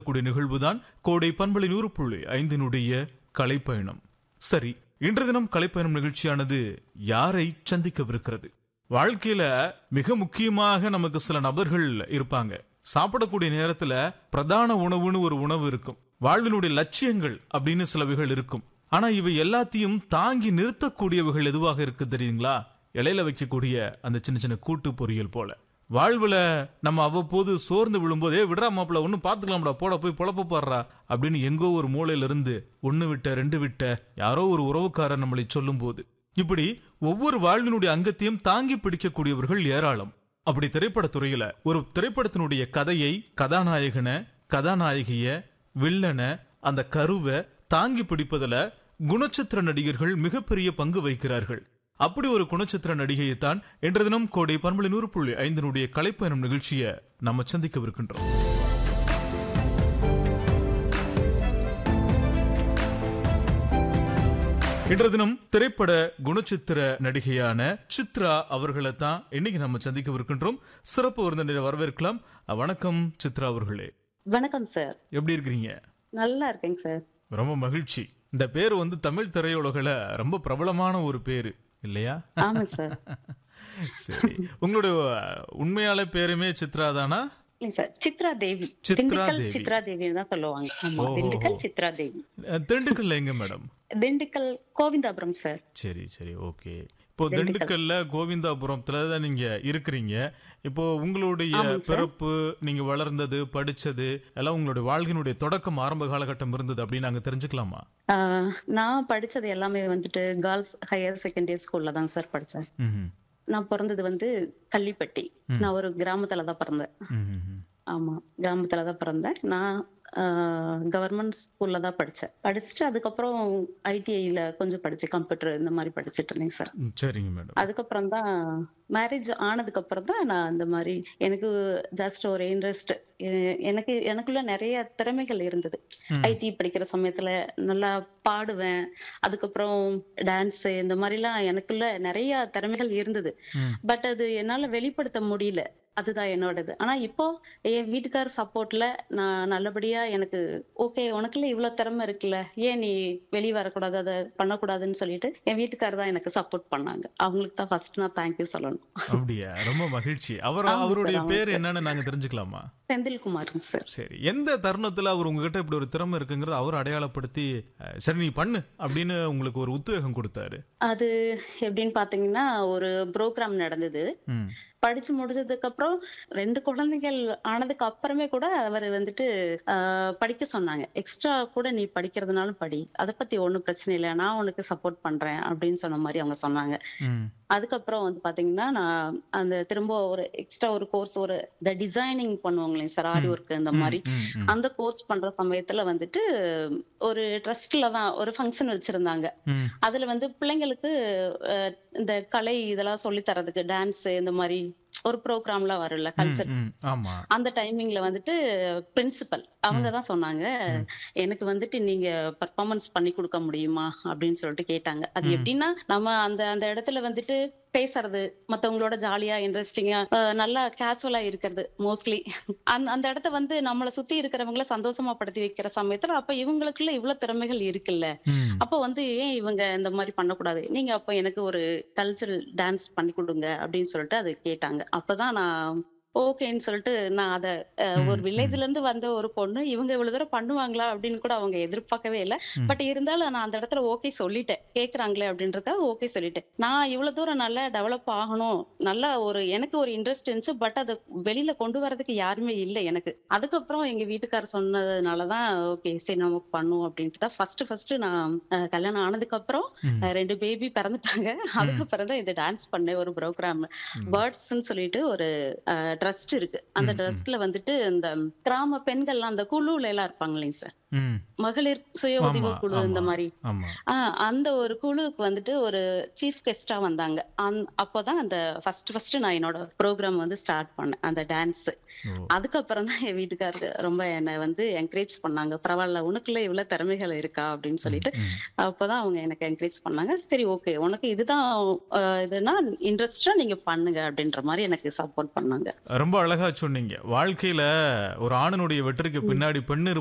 கூடிய நிகழ்வுதான் கோடை பண்பலை நூறு புள்ளி ஐந்தினுடைய கலைப்பயணம் சரி இன்று தினம் கலைப்பயணம் நிகழ்ச்சியானது யாரை சந்திக்கவிருக்கிறது வாழ்க்கையில மிக முக்கியமாக நமக்கு சில நபர்கள் இருப்பாங்க சாப்பிடக்கூடிய நேரத்துல பிரதான உணவுன்னு ஒரு உணவு இருக்கும் வாழ்வினுடைய லட்சியங்கள் அப்படின்னு சிலவைகள் இருக்கும் ஆனா இவை எல்லாத்தையும் தாங்கி நிறுத்தக்கூடியவைகள் எதுவாக இருக்கு தெரியுங்களா இலையில வைக்கக்கூடிய அந்த சின்ன சின்ன கூட்டு பொரியல் போல வாழ்வுல நம்ம அவ்வப்போது சோர்ந்து விழும்போதே விடுறா மாப்பிள ஒன்னு பாத்துக்கலாம்டா போட போய் பொழப்ப பாடுறா அப்படின்னு எங்கோ ஒரு மூலையில இருந்து ஒன்னு விட்ட ரெண்டு விட்ட யாரோ ஒரு உறவுக்காரர் நம்மளை சொல்லும் போது இப்படி ஒவ்வொரு வாழ்வினுடைய அங்கத்தையும் தாங்கி பிடிக்கக்கூடியவர்கள் ஏராளம் அப்படி திரைப்படத் துறையில ஒரு திரைப்படத்தினுடைய கதையை கதாநாயகனை கதாநாயகிய வில்லனை அந்த கருவை தாங்கி பிடிப்பதுல குணச்சித்திர நடிகர்கள் மிகப்பெரிய பங்கு வைக்கிறார்கள் அப்படி ஒரு குணச்சித்திர நடிகையைத்தான் இன்று தினம் கோடை பண்பலை நூறு புள்ளி ஐந்தினுடைய கலைப்பயணம் நிகழ்ச்சியை நம்ம சந்திக்கவிருக்கின்றோம் இன்று தினம் திரைப்பட குணச்சித்திர நடிகையான சித்ரா அவர்களை தான் இன்னைக்கு நம்ம சந்திக்கவிருக்கின்றோம் சிறப்பு விருந்தினரை வரவேற்கலாம் வணக்கம் சித்ரா அவர்களே வணக்கம் சார் எப்படி இருக்கிறீங்க நல்லா இருக்கேங்க சார் ரொம்ப மகிழ்ச்சி இந்த பேர் வந்து தமிழ் திரையுலகில் ரொம்ப பிரபலமான ஒரு பேரு இல்லையா ஆமா சார் சரி உங்களுடைய உண்மையால பேருமே சித்ரா தானா இல்லைங்க சார் சித்ரா தேவி சித்ரா திண்டுக்கல் தேவி. சித்ரா தேவின்னு தான் சொல்லுவாங்க ஆமா ஓஹோ. திண்டுக்கல் சித்ரா தேவி அஹ், திண்டுக்கல்ல எங்க மேடம் திண்டுக்கல் கோவிந்தாபுரம் சார் சரி சரி ஓகே இப்போ திண்டுக்கல்ல கோவிந்தாபுரத்துல தான் நீங்க இருக்கிறீங்க இப்போ உங்களுடைய ஆமாங்க சார். பிறப்பு நீங்க வளர்ந்தது படிச்சது எல்லாம் உங்களுடைய வாழ்க்கையினுடைய தொடக்கம் ஆரம்ப காலகட்டம் இருந்தது அப்படின்னு நாங்க தெரிஞ்சுக்கலாமா ஆஹ், நான் படிச்சது எல்லாமே வந்துட்டு கேர்ள்ஸ் ஹையர் செகண்டரி ஸ்கூல்ல தான் சார் படிச்சேன் ம்ஹும். நான் பிறந்தது வந்து கள்ளிப்பட்டி நான் ஒரு கிராமத்துல தான் பிறந்தேன் ம்ஹும். ஆமா கிராமத்துல தான் பிறந்தேன் நான் கவர்மெண்ட் ஸ்கூல்ல தான் படிச்சேன் படிச்சுட்டு அதுக்கப்புறம் ஐடிஐல கொஞ்சம் படிச்சேன் கம்ப்யூட்டர் இந்த மாதிரி படிச்சுட்டு இருந்தேன் சார் ம், சரிங்க மேடம் அதுக்கப்புறம் தான் மேரேஜ் ஆனதுக்கு அப்புறம் தான் நான் அந்த மாதிரி எனக்கு ஜஸ்ட் ஒரு இன்ட்ரெஸ்ட் எனக்கு எனக்குள்ள நிறைய திறமைகள் இருந்தது ம். ஐடி படிக்கிற சமயத்துல நல்லா பாடுவேன் அதுக்கப்புறம் டான்ஸ் இந்த மாதிரிலாம் எனக்குள்ள நிறைய திறமைகள் இருந்தது ம். பட் அது என்னால வெளிப்படுத்த முடியல அதுதான் என்னோடது ஆனா இப்போ என் வீட்டுக்கார சப்போர்ட்ல நான் நல்லபடியா எனக்கு ஓகே உனக்குள்ள இவ்வளவு திறமை இருக்குல்ல ஏன் நீ வெளியே வரக்கூடாது அதை பண்ணக்கூடாதுன்னு சொல்லிட்டு என் வீட்டுக்காரர் தான் எனக்கு சப்போர்ட் பண்ணாங்க அவங்களுக்கு தான் ஃபர்ஸ்ட் நான் தேங்க்யூ சொல்லணும் அப்படியா ரொம்ப மகிழ்ச்சி அவர் ஆமா அவருடைய சார், ஆமா பேர் சார். என்னன்னு நாங்க தெரிஞ்சுக்கலாமா செந்தில்குமாருங்க சார் சரி எந்த தருணத்துல அவர் உங்ககிட்ட இப்படி ஒரு திறமை இருக்குங்கிறத அவர் அடையாளப்படுத்தி அஹ், சரி நீ பண்ணு அப்படின்னு உங்களுக்கு ஒரு உத்வேகம் கொடுத்தாரு அது எப்படின்னு பாத்தீங்கன்னா ஒரு ப்ரோக்ராம் நடந்தது ம். படிச்சு முடிச்சதுக்கு அப்புறம் ரெண்டு குழந்தைகள் ஆனதுக்கு அப்புறமே கூட அவர் வந்துட்டு ஆஹ், படிக்க சொன்னாங்க எக்ஸ்ட்ரா கூட நீ படிக்கிறதுனாலும் படி அதை பத்தி ஒண்ணும் பிரச்சனை இல்லை நான் உனக்கு சப்போர்ட் பண்றேன் அப்படின்னு சொன்ன மாதிரி அவங்க சொன்னாங்க ம். அதுக்கப்புறம் வந்து பாத்தீங்கன்னா நான் அந்த திரும்ப ஒரு எக்ஸ்ட்ரா ஒரு கோர்ஸ் ஒரு இந்த டிசைனிங் பண்ணுவாங்களே சார் ஆரி ஒர்க் இந்த மாதிரி ம், ம். அந்த கோர்ஸ் பண்ற சமயத்துல வந்துட்டு ஒரு ட்ரஸ்ட்ல தான் ஒரு ஃபங்க்ஷன் வச்சிருந்தாங்க ம். அதுல வந்து பிள்ளைங்களுக்கு அஹ், இந்த கலை இதெல்லாம் சொல்லி தரதுக்கு டான்ஸ் இந்த மாதிரி ஒரு ப்ரோக்ராம்லாம் வரும்ல கல்ச்சர் ம், ஆமா அந்த டைமிங்ல வந்துட்டு பிரின்சிபல் அவங்க தான் சொன்னாங்க எனக்கு வந்துட்டு நீங்க பர்ஃபார்மன்ஸ் பண்ணி கொடுக்க முடியுமா அப்படின்னு சொல்லிட்டு கேட்டாங்க அது எப்படின்னா நம்ம அந்த அந்த இடத்துல வந்துட்டு பேசுறது மத்தவங்களோட ஜாலியா இன்ட்ரெஸ்டிங்கா நல்லா கேசுவலா இருக்கிறது மோஸ்ட்லி அந்த அந்த இடத்த வந்து நம்மளை சுத்தி இருக்கிறவங்கள சந்தோஷமா படுத்தி வைக்கிற சமயத்துல அப்ப இவங்களுக்குள்ள இவ்வளவு திறமைகள் இருக்குல்ல ம். அப்போ வந்து ஏன் இவங்க இந்த மாதிரி பண்ணக்கூடாது நீங்க அப்ப எனக்கு ஒரு கல்ச்சரல் டான்ஸ் பண்ணி கொடுங்க அப்படின்னு சொல்லிட்டு அது கேட்டாங்க அப்பதான் நான் ஓகேன்னு சொல்லிட்டு நான் அத அஹ், ஒரு வில்லேஜ்ல இருந்து வந்த ஒரு பொண்ணு இவங்க இவ்வளவு தூரம் பண்ணுவாங்களா அப்படின்னு கூட அவங்க எதிர்பார்க்கவே இல்லை பட் இருந்தாலும் நான் அந்த இடத்துல ஓகே சொல்லிட்டேன் கேக்குறாங்களே அப்படின்றத ஓகே சொல்லிட்டேன் நான் இவ்வளவு தூரம் நல்லா டெவலப் ஆகணும் நல்லா ஒரு எனக்கு ஒரு இன்ட்ரெஸ்ட் இருந்துச்சு பட் அதை வெளியில கொண்டு வரதுக்கு யாருமே இல்லை எனக்கு அதுக்கப்புறம் எங்க வீட்டுக்காரர் சொன்னதுனாலதான் ஓகே சரி நம்ம பண்ணுவோம் அப்படின்ட்டு தான் ஃபர்ஸ்ட் ஃபர்ஸ்ட் நான் அஹ், கல்யாணம் ஆனதுக்கு அப்புறம் ம். அஹ், ரெண்டு பேபி பிறந்துட்டாங்க அதுக்கப்புறம் தான் இந்த டான்ஸ் பண்ணேன் ஒரு ப்ரோக்ராம் பேர்ட்ஸ்ன்னு சொல்லிட்டு ஒரு ட்ரஸ்ட் இருக்கு அந்த ட்ரஸ்ட்ல வந்துட்டு இந்த கிராம பெண்கள்லாம் அந்த குழுல எல்லாம் இருப்பாங்க இல்லைங்க சார் ம். மகளிர் சுய உதவி ஆமா, குழு இந்த ஆமா. மாதிரி ஆமா ஆஹ் அந்த ஒரு குழுவுக்கு வந்துட்டு ஒரு சீஃப் கெஸ்டா வந்தாங்க அந்- அப்போதான் அந்த ஃபர்ஸ்ட் ஃபர்ஸ்ட் நான் என்னோட ப்ரோக்ராம் வந்து ஸ்டார்ட் பண்ணேன் அந்த டான்ஸ் ஓ. அதுக்கப்புறம் தான் என் வீட்டுக்காரரு ரொம்ப என்னை வந்து என்கரேஜ் பண்ணாங்க பரவாயில்ல உனக்குள்ள இவ்வளவு திறமைகள் இருக்கா அப்படின்னு சொல்லிட்டு ம். அப்பதான் அவங்க எனக்கு என்கரேஜ் பண்ணாங்க சரி ஓகே உனக்கு இதுதான் ஆஹ் இதுனா இன்ட்ரெஸ்டா நீங்க பண்ணுங்க அப்படின்ற மாதிரி எனக்கு சப்போர்ட் பண்ணாங்க ரொம்ப அழகா சொன்னீங்க வாழ்க்கையில ஒரு ஆணனுடைய வெற்றிக்கு பின்னாடி பெண்